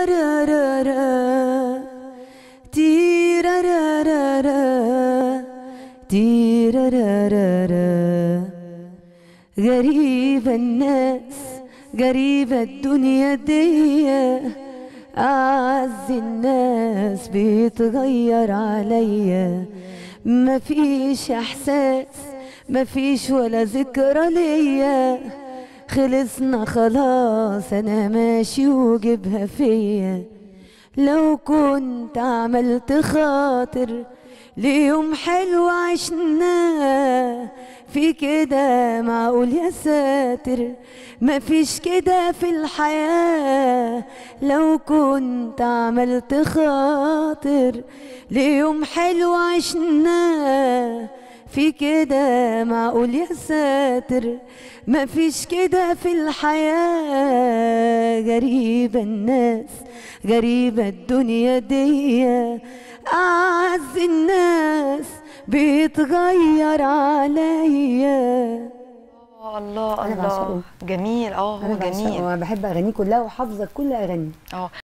تيرارارارا تيرارارارا تيرارارارا غريبة الناس غريبة الدنيا دي أعز الناس بيتغير عليا مفيش إحساس مفيش ولا ذكرى ليا خلصنا خلاص أنا ماشي وجيبها فيا لو كنت عملت خاطر ليوم حلو عشناه في كده معقول يا ساتر مفيش كده في الحياة لو كنت عملت خاطر ليوم حلو عشناه في كده معقول يا ساتر مفيش كده في الحياة غريبة الناس غريبة الدنيا دي أعز الناس بيتغير عليا الله أنا الله بعشقه. جميل اه هو انا بعشقه جميل انا بحب اغانيه كلها وحافظه كل اغانيه اه